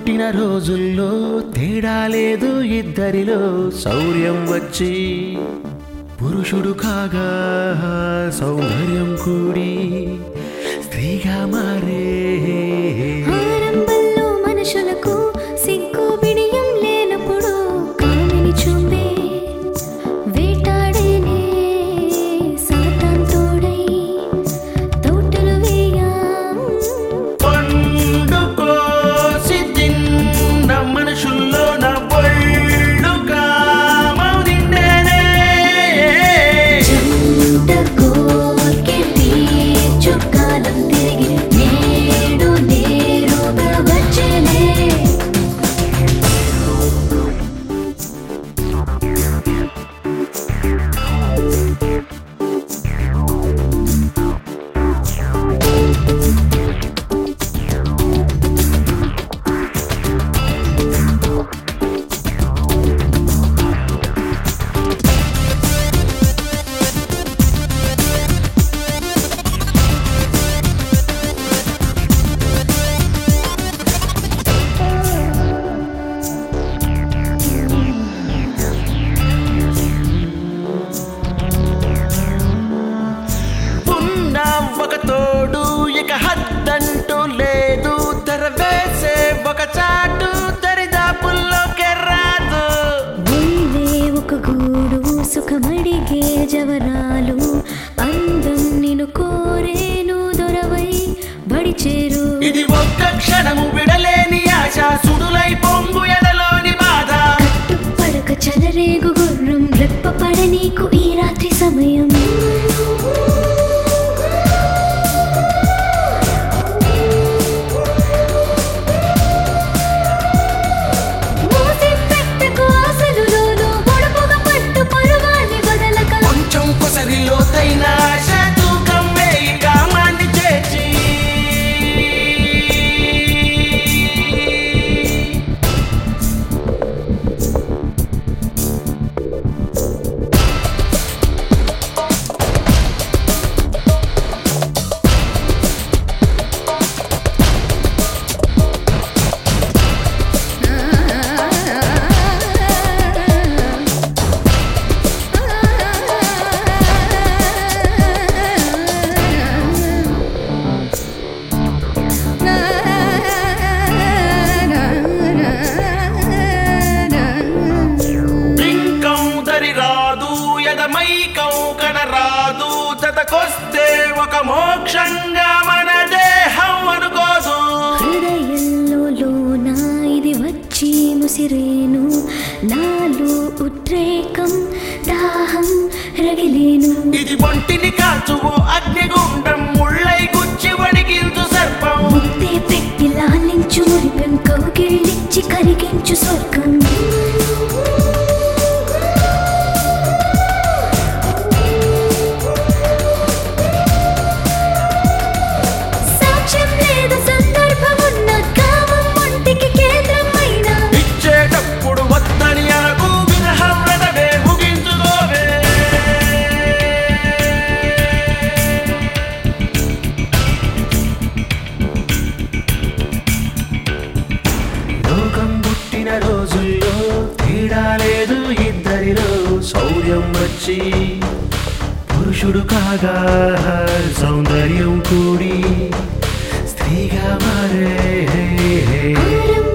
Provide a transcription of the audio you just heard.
పుట్టిన రోజుల్లో తేడా లేదు ఇద్దరిలో శౌర్యం వచ్చి పురుషుడు కాగా సౌందర్యం కూడి స్త్రీగా మారే ఆరంభంలో మనుషులకు సిగ్గు బిడియం లేనప్పుడు కామిని చూపే వేటాడేనే సాతాన్ తోడై తోటలు వేయా పండు కోసి తిన్న మనుషుల్లో నా ఒళ్ళు కామం నిండేనే. చెంత కోర్కె తీర్చు కాలం తిరిగి నేడు నేరుగా వచ్చేనే ఉన్న ఒక తోడు ఇక హద్దంటూ లేదు తెర వేసే ఒక చాటు దరిదాపుల్లోకి రాదు నీవే ఒక గూడు సుఖమడిగే జవరాలు అందం నిన్ను కోరేను దొరవై బడి చేరు ఇది ఒక్క క్షణము విడలేని ఆశ సుడులై పొంగు ఎడలోని బాధ పడక చలరేగు గుర్రం రెప్పపడ నీకు ఈ రాత్రి సమయం మోసి పెట్టకు ఆశలులోను పొడుపుగా పట్టు పరువాన్ని వదలక కొంచెం కొసరిలో తైన ఆశ తూకం వేయి కామాన్ని చేర్చి బింకం దరి రాదు ఎదమైకం కడ రాదు జతకొస్తే ఒక మోక్షంగా మన దేహం అనుకోదు హృదయంలో లోన ఇది వచ్చి ముసిరేను నాలో ఉద్రేకం దాహం రగిలేను ఇది ఒంటిని కాచువు అగ్నిగుండం ముళ్ళై గుచ్చి వణికించు సర్పం ముద్దే పెట్టి లాలించు మురిపెం కౌగిళ్ళిచ్చి కరిగించు స్వర్గం సాక్ష్యం లేదు సందర్భమున్న కామం ఒంటికి కేంద్రమైన ఇచ్చేటప్పుడు వద్దని అనకు విరహం వెదవే ముగించుకోవే లోకం పుట్టిన రోజుల్లో తేడా లేదు ఇద్దరిలో శౌర్యం వచ్చి పురుషుడు కాగా సౌందర్యం కూడి స్త్రీగా మారే ఆరంభంలో